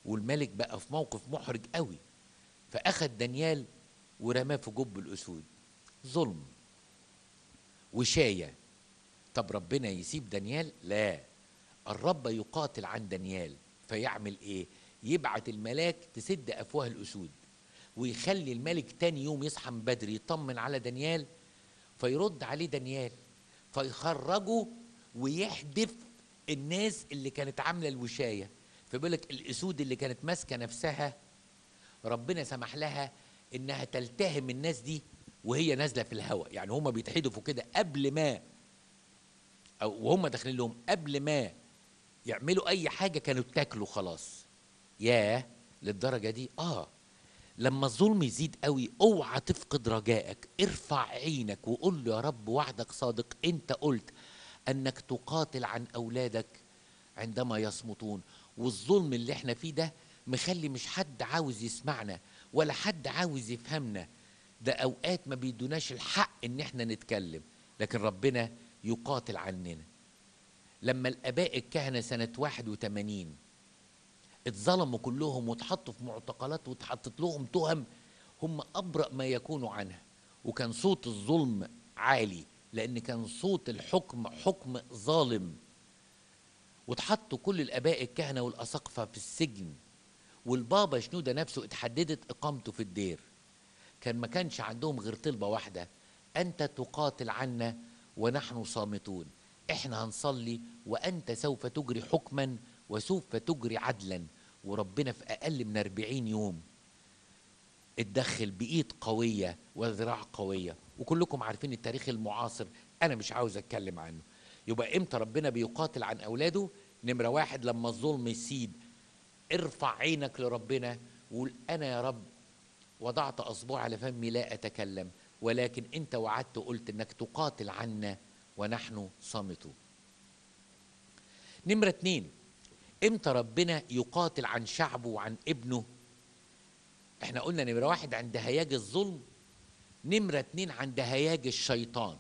والملك بقى في موقف محرج قوي فأخذ دانيال ورماه في جب الأسود ظلم وشاية طب ربنا يسيب دانيال لا الرب يقاتل عن دانيال فيعمل ايه يبعت الملاك تسد افواه الاسود ويخلي الملك تاني يوم يصحى من بدري يطمن على دانيال فيرد عليه دانيال فيخرجه ويحدف الناس اللي كانت عامله الوشايه فبيقول لك الاسود اللي كانت ماسكه نفسها ربنا سمح لها انها تلتهم الناس دي وهي نازله في الهواء يعني هم بيتحدفوا كده قبل ما او وهم داخلين لهم قبل ما يعملوا اي حاجه كانوا اتاكلوا خلاص ياه للدرجه دي اه لما الظلم يزيد قوي اوعى تفقد رجائك ارفع عينك وقول له يا رب وعدك صادق انت قلت انك تقاتل عن اولادك عندما يصمتون والظلم اللي احنا فيه ده مخلي مش حد عاوز يسمعنا ولا حد عاوز يفهمنا ده اوقات ما بيدوناش الحق ان احنا نتكلم لكن ربنا يقاتل عننا لما الاباء الكهنه سنه 81 اتظلموا كلهم واتحطوا في معتقلات واتحطت لهم تهم هم ابرأ ما يكونوا عنها وكان صوت الظلم عالي لان كان صوت الحكم حكم ظالم واتحطوا كل الاباء الكهنه والاساقفه في السجن والبابا شنوده نفسه اتحددت اقامته في الدير كان ما كانش عندهم غير طلبه واحده انت تقاتل عنا ونحن صامتون احنا هنصلي وانت سوف تجري حكما وسوف تجري عدلا وربنا في اقل من 40 يوم اتدخل بايد قويه وذراع قويه وكلكم عارفين التاريخ المعاصر انا مش عاوز اتكلم عنه يبقى امتى ربنا بيقاتل عن اولاده نمره واحد لما الظلم يسيد ارفع عينك لربنا وقول انا يا رب وضعت اصبع على فمي لا اتكلم ولكن انت وعدت وقلت انك تقاتل عنا ونحن صامتون نمرة اتنين امتى ربنا يقاتل عن شعبه وعن ابنه احنا قلنا نمرة واحد عند هياج الظلم نمرة اتنين عند هياج الشيطان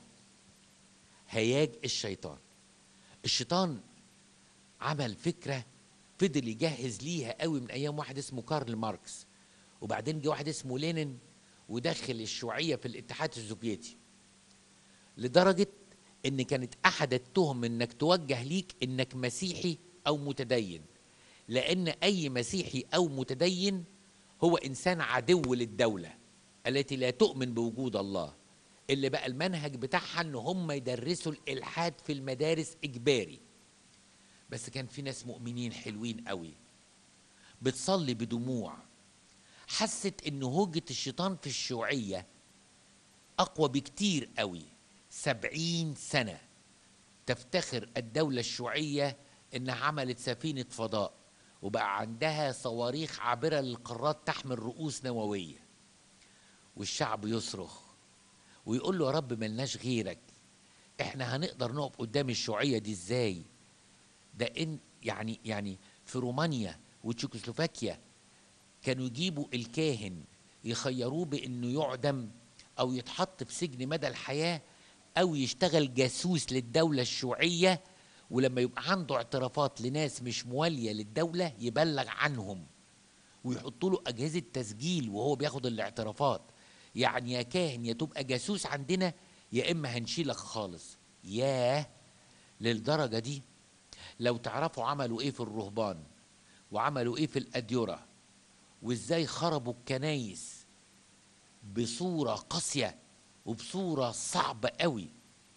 هياج الشيطان الشيطان عمل فكرة فضل يجهز ليها قوي من ايام واحد اسمه كارل ماركس وبعدين جه واحد اسمه لينين ودخل الشيوعية في الاتحاد السوفيتي لدرجة ان كانت احد التهم انك توجه ليك انك مسيحي او متدين لان اي مسيحي او متدين هو انسان عدو للدوله التي لا تؤمن بوجود الله اللي بقى المنهج بتاعها ان هم يدرسوا الالحاد في المدارس اجباري بس كان في ناس مؤمنين حلوين قوي بتصلي بدموع حست ان هوجة الشيطان في الشيوعية اقوى بكتير قوي سبعين سنة تفتخر الدولة الشيوعية انها عملت سفينة فضاء وبقى عندها صواريخ عابرة للقارات تحمل رؤوس نووية والشعب يصرخ ويقول له يا رب ملناش غيرك احنا هنقدر نقف قدام الشيوعية دي ازاي ده ان يعني يعني في رومانيا وتشيكوسلوفاكيا كانوا يجيبوا الكاهن يخيروه بانه يعدم او يتحط في سجن مدى الحياه او يشتغل جاسوس للدوله الشيوعيه ولما يبقى عنده اعترافات لناس مش مواليه للدوله يبلغ عنهم ويحطوا له اجهزه تسجيل وهو بياخد الاعترافات يعني يا كاهن يا تبقى جاسوس عندنا يا اما هنشيلك خالص ياه للدرجه دي لو تعرفوا عملوا ايه في الرهبان وعملوا ايه في الاديره وازاي خربوا الكنايس بصوره قاسيه وبصوره صعبه قوي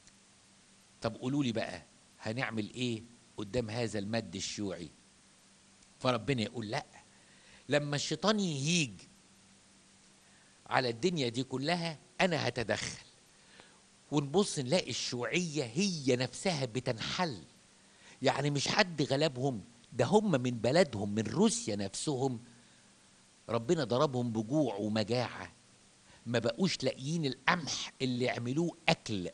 طب قولوا لي بقى هنعمل ايه قدام هذا المد الشيوعي فربنا يقول لا لما الشيطان يهيج على الدنيا دي كلها انا هتدخل ونبص نلاقي الشيوعيه هي نفسها بتنحل يعني مش حد غلبهم ده هم من بلدهم من روسيا نفسهم ربنا ضربهم بجوع ومجاعة ما بقوش لاقيين القمح اللي عملوه أكل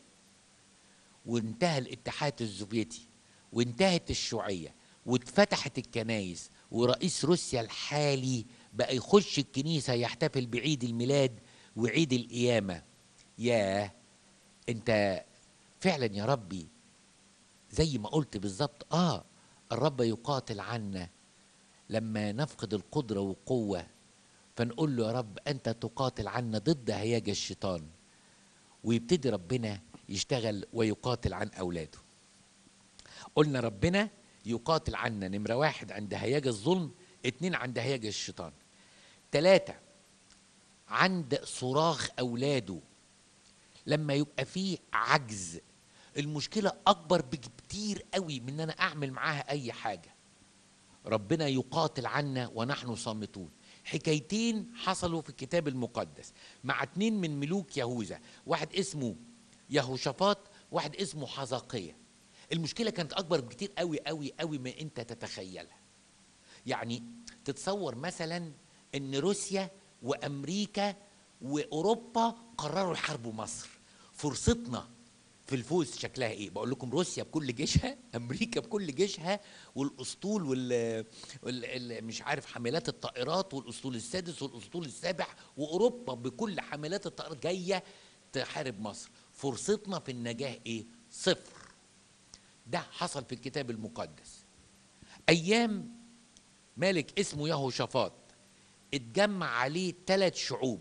وانتهى الاتحاد السوفيتي وانتهت الشيوعية واتفتحت الكنايس ورئيس روسيا الحالي بقى يخش الكنيسة يحتفل بعيد الميلاد وعيد القيامة ياه انت فعلا يا ربي زي ما قلت بالظبط اه الرب يقاتل عنا لما نفقد القدرة والقوة فنقول له يا رب أنت تقاتل عنا ضد هياج الشيطان ويبتدي ربنا يشتغل ويقاتل عن أولاده قلنا ربنا يقاتل عنا نمرة واحد عند هياج الظلم اتنين عند هياج الشيطان تلاتة عند صراخ أولاده لما يبقى فيه عجز المشكلة أكبر بكتير قوي من أن أنا أعمل معاها أي حاجة ربنا يقاتل عنا ونحن صامتون حكايتين حصلوا في الكتاب المقدس مع اتنين من ملوك يهوذا واحد اسمه يهوشافاط واحد اسمه حزقية المشكلة كانت أكبر بكتير قوي قوي قوي ما أنت تتخيلها يعني تتصور مثلا أن روسيا وأمريكا وأوروبا قرروا يحاربوا مصر فرصتنا في الفوز شكلها ايه بقول لكم روسيا بكل جيشها امريكا بكل جيشها والاسطول وال, وال... مش عارف حاملات الطائرات والاسطول السادس والاسطول السابع واوروبا بكل حاملات الطائرات جايه تحارب مصر فرصتنا في النجاه ايه صفر ده حصل في الكتاب المقدس ايام ملك اسمه يهوشافاط اتجمع عليه ثلاث شعوب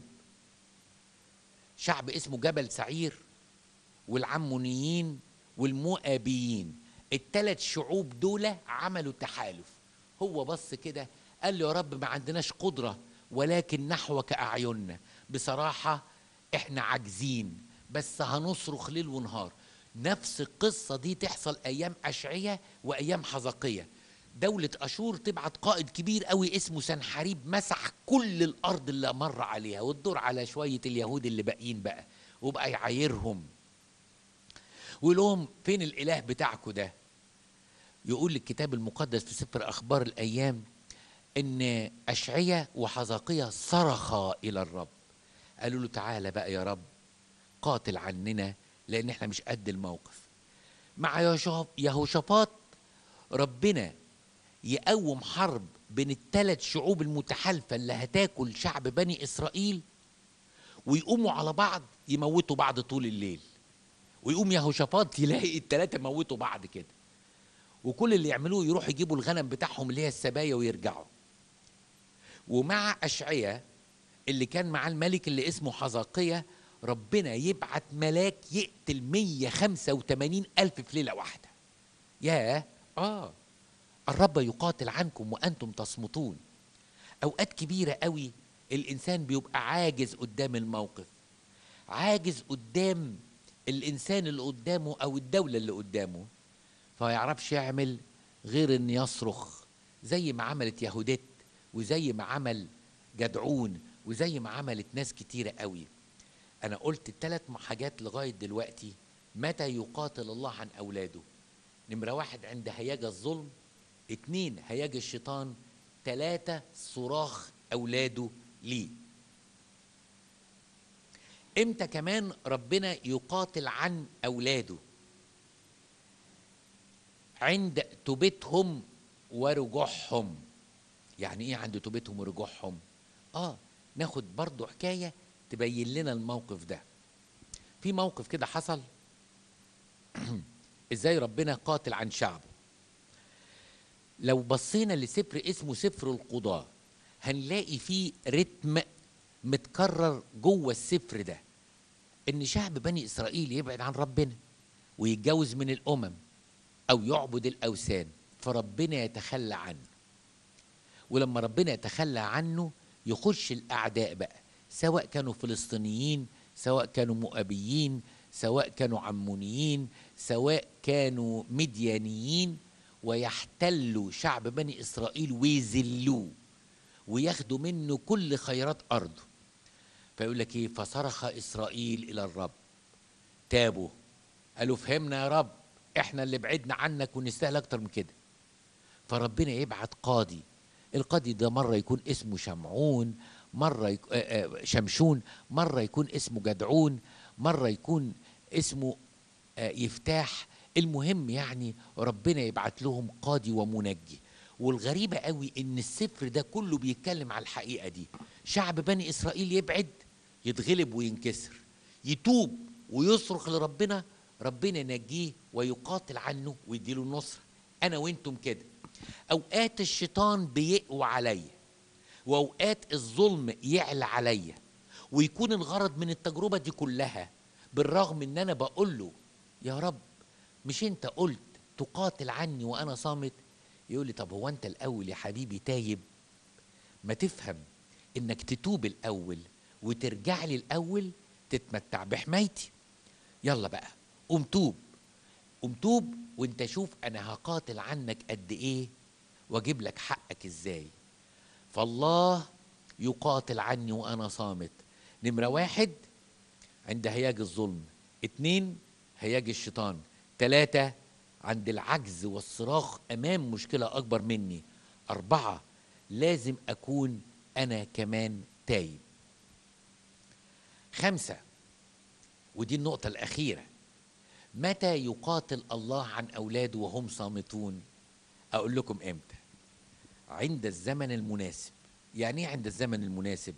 شعب اسمه جبل سعير والعمونيين والمؤابيين الثلاث شعوب دول عملوا تحالف هو بص كده قال له يا رب ما عندناش قدرة ولكن نحوك أعيننا بصراحة احنا عاجزين بس هنصرخ ليل ونهار نفس القصة دي تحصل أيام أشعية وأيام حزقية دولة أشور تبعت قائد كبير قوي اسمه سنحريب مسح كل الأرض اللي مر عليها والدور على شوية اليهود اللي باقيين بقى وبقى يعايرهم ويقول لهم فين الاله بتاعكم ده يقول الكتاب المقدس في سفر اخبار الايام ان اشعيا وحزقية صرخا الى الرب قالوا له تعالى بقى يا رب قاتل عننا لان احنا مش قد الموقف مع يهوشافاط ربنا يقوم حرب بين الثلاث شعوب المتحالفة اللي هتاكل شعب بني إسرائيل ويقوموا على بعض يموتوا بعض طول الليل ويقوم يهوشافاط يلاقي التلاتة موتوا بعض كده وكل اللي يعملوه يروحوا يجيبوا الغنم بتاعهم اللي هي السبايا ويرجعوا ومع أشعية اللي كان معاه الملك اللي اسمه حزقية ربنا يبعت ملاك يقتل 185 ألف في ليلة واحدة ياه آه الرب يقاتل عنكم وأنتم تصمتون أوقات كبيرة قوي الإنسان بيبقى عاجز قدام الموقف عاجز قدام الانسان اللي قدامه او الدوله اللي قدامه فما يعرفش يعمل غير ان يصرخ زي ما عملت يهودت وزي ما عمل جدعون وزي ما عملت ناس كتيره قوي انا قلت الثلاث حاجات لغايه دلوقتي متى يقاتل الله عن اولاده نمره واحد عند هياج الظلم اتنين هياج الشيطان ثلاثة صراخ أولاده ليه امتى كمان ربنا يقاتل عن اولاده عند توبتهم ورجوعهم يعني ايه عند توبتهم ورجوعهم اه ناخد برضو حكايه تبين لنا الموقف ده في موقف كده حصل ازاي ربنا قاتل عن شعبه لو بصينا لسفر اسمه سفر القضاه هنلاقي فيه رتم متكرر جوه السفر ده ان شعب بني اسرائيل يبعد عن ربنا ويتجوز من الامم او يعبد الاوثان فربنا يتخلى عنه ولما ربنا يتخلى عنه يخش الاعداء بقى سواء كانوا فلسطينيين سواء كانوا مؤابيين سواء كانوا عمونيين سواء كانوا مديانيين ويحتلوا شعب بني اسرائيل ويذلوه وياخدوا منه كل خيرات ارضه فيقول لك ايه فصرخ اسرائيل الى الرب تابوا قالوا فهمنا يا رب احنا اللي بعدنا عنك ونستاهل اكتر من كده فربنا يبعت قاضي القاضي ده مره يكون اسمه شمعون مره يك... شمشون مره يكون اسمه جدعون مره يكون اسمه يفتاح المهم يعني ربنا يبعت لهم قاضي ومنجي والغريبة قوي ان السفر ده كله بيتكلم على الحقيقة دي شعب بني اسرائيل يبعد يتغلب وينكسر يتوب ويصرخ لربنا ربنا ينجيه ويقاتل عنه ويديله النصرة انا وانتم كده اوقات الشيطان بيقوى عليا واوقات الظلم يعلى عليا ويكون الغرض من التجربه دي كلها بالرغم ان انا بقول له يا رب مش انت قلت تقاتل عني وانا صامت يقول لي طب هو انت الاول يا حبيبي تايب ما تفهم انك تتوب الاول وترجع لي الاول تتمتع بحمايتي يلا بقى قوم توب قوم توب وانت شوف انا هقاتل عنك قد ايه واجيب لك حقك ازاي فالله يقاتل عني وانا صامت نمره واحد عند هياج الظلم اتنين هياج الشيطان تلاتة عند العجز والصراخ امام مشكله اكبر مني اربعه لازم اكون انا كمان تايب خمسه ودي النقطه الاخيره متى يقاتل الله عن اولاده وهم صامتون اقول لكم امتى عند الزمن المناسب يعني ايه عند الزمن المناسب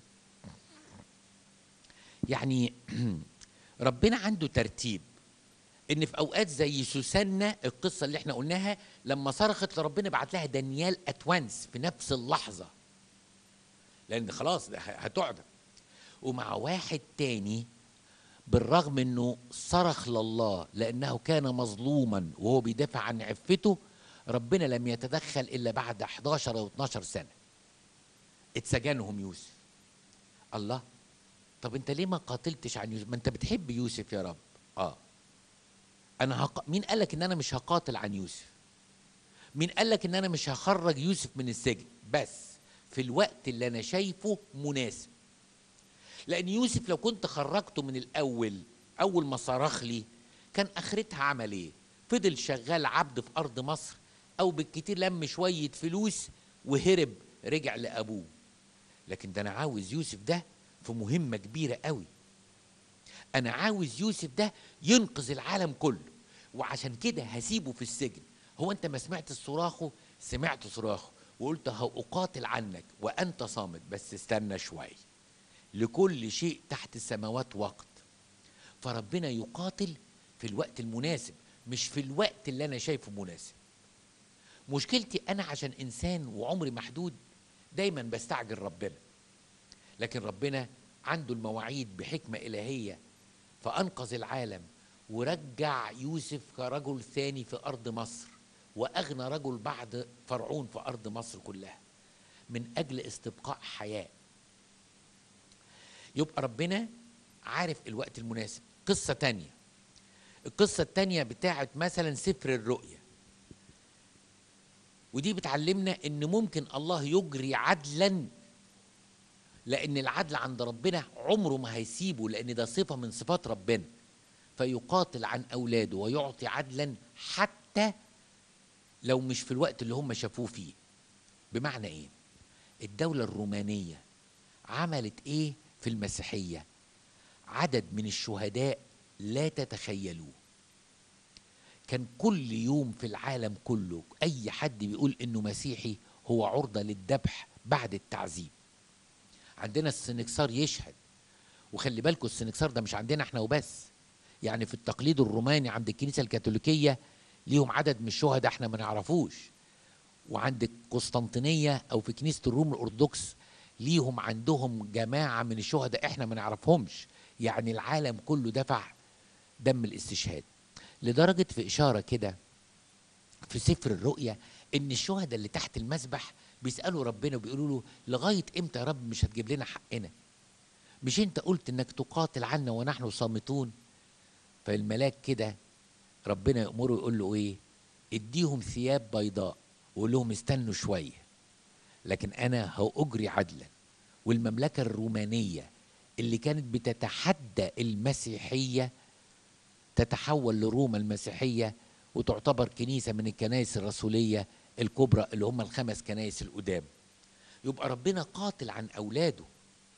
يعني ربنا عنده ترتيب ان في اوقات زي سوسنة القصه اللي احنا قلناها لما صرخت لربنا بعت لها دانيال اتوانس في نفس اللحظه لان خلاص ده هتعدم ومع واحد تاني بالرغم انه صرخ لله لانه كان مظلوما وهو بيدافع عن عفته ربنا لم يتدخل الا بعد 11 او 12 سنه اتسجنهم يوسف الله طب انت ليه ما قاتلتش عن يوسف ما انت بتحب يوسف يا رب اه انا هق... مين قال لك ان انا مش هقاتل عن يوسف مين قال لك ان انا مش هخرج يوسف من السجن بس في الوقت اللي انا شايفه مناسب لان يوسف لو كنت خرجته من الاول اول ما صرخ لي كان اخرتها عمل ايه فضل شغال عبد في ارض مصر او بالكتير لم شويه فلوس وهرب رجع لابوه لكن ده انا عاوز يوسف ده في مهمه كبيره قوي انا عاوز يوسف ده ينقذ العالم كله وعشان كده هسيبه في السجن هو انت ما سمعت صراخه سمعت صراخه وقلت هأقاتل عنك وانت صامت بس استنى شويه لكل شيء تحت السماوات وقت فربنا يقاتل في الوقت المناسب مش في الوقت اللي انا شايفه مناسب مشكلتي انا عشان انسان وعمري محدود دايما بستعجل ربنا لكن ربنا عنده المواعيد بحكمه الهيه فانقذ العالم ورجع يوسف كرجل ثاني في ارض مصر واغنى رجل بعد فرعون في ارض مصر كلها من اجل استبقاء حياه يبقى ربنا عارف الوقت المناسب قصه تانية القصه التانية بتاعت مثلا سفر الرؤيا ودي بتعلمنا ان ممكن الله يجري عدلا لان العدل عند ربنا عمره ما هيسيبه لان ده صفه من صفات ربنا فيقاتل عن اولاده ويعطي عدلا حتى لو مش في الوقت اللي هم شافوه فيه بمعنى ايه الدوله الرومانيه عملت ايه في المسيحيه عدد من الشهداء لا تتخيلوه كان كل يوم في العالم كله اي حد بيقول انه مسيحي هو عرضه للذبح بعد التعذيب عندنا السنكسار يشهد وخلي بالكم السنكسار ده مش عندنا احنا وبس يعني في التقليد الروماني عند الكنيسه الكاثوليكيه ليهم عدد من الشهداء احنا ما نعرفوش وعند القسطنطينيه او في كنيسه الروم الارثوذكس ليهم عندهم جماعه من الشهداء احنا ما نعرفهمش يعني العالم كله دفع دم الاستشهاد لدرجه في اشاره كده في سفر الرؤيا ان الشهداء اللي تحت المسبح بيسالوا ربنا وبيقولوا له لغايه امتى يا رب مش هتجيب لنا حقنا مش انت قلت انك تقاتل عنا ونحن صامتون فالملاك كده ربنا يأمره يقول له ايه اديهم ثياب بيضاء وقول لهم استنوا شويه لكن انا هاجري عدلا والمملكه الرومانيه اللي كانت بتتحدى المسيحيه تتحول لروما المسيحيه وتعتبر كنيسه من الكنائس الرسوليه الكبرى اللي هم الخمس كنائس القدام يبقى ربنا قاتل عن اولاده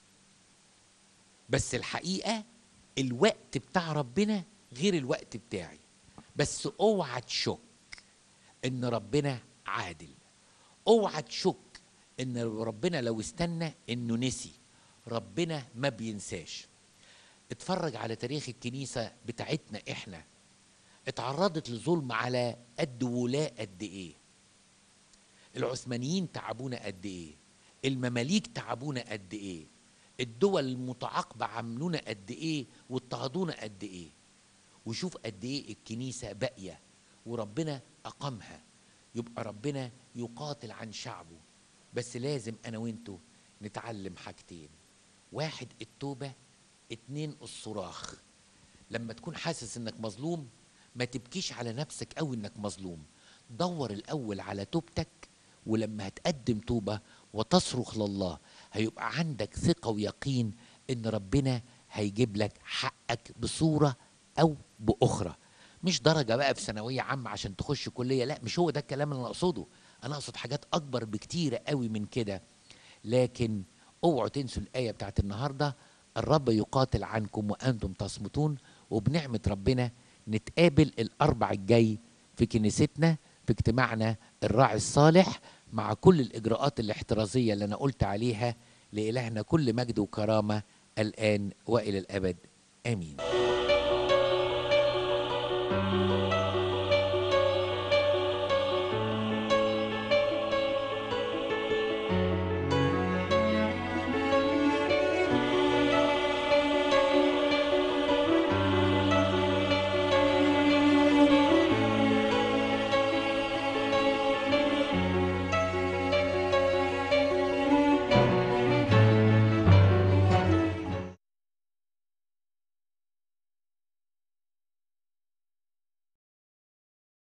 بس الحقيقه الوقت بتاع ربنا غير الوقت بتاعي بس اوعى تشك ان ربنا عادل اوعى تشك ان ربنا لو استنى انه نسي ربنا ما بينساش اتفرج على تاريخ الكنيسه بتاعتنا احنا اتعرضت لظلم على قد ولاء قد ايه العثمانيين تعبونا قد ايه المماليك تعبونا قد ايه الدول المتعاقبة عملونا قد ايه واضطهدونا قد ايه وشوف قد ايه الكنيسة باقية وربنا أقامها يبقى ربنا يقاتل عن شعبه بس لازم أنا وانتو نتعلم حاجتين واحد التوبة اتنين الصراخ لما تكون حاسس انك مظلوم ما تبكيش على نفسك قوي انك مظلوم دور الاول على توبتك ولما هتقدم توبه وتصرخ لله هيبقى عندك ثقه ويقين ان ربنا هيجيب لك حقك بصوره او باخرى مش درجه بقى في ثانويه عامه عشان تخش كليه لا مش هو ده الكلام اللي انا اقصده انا اقصد حاجات اكبر بكتير قوي من كده لكن اوعوا تنسوا الايه بتاعت النهارده الرب يقاتل عنكم وانتم تصمتون وبنعمه ربنا نتقابل الاربع الجاي في كنيستنا في اجتماعنا الراعي الصالح مع كل الاجراءات الاحترازيه اللي انا قلت عليها لالهنا كل مجد وكرامه الان والى الابد امين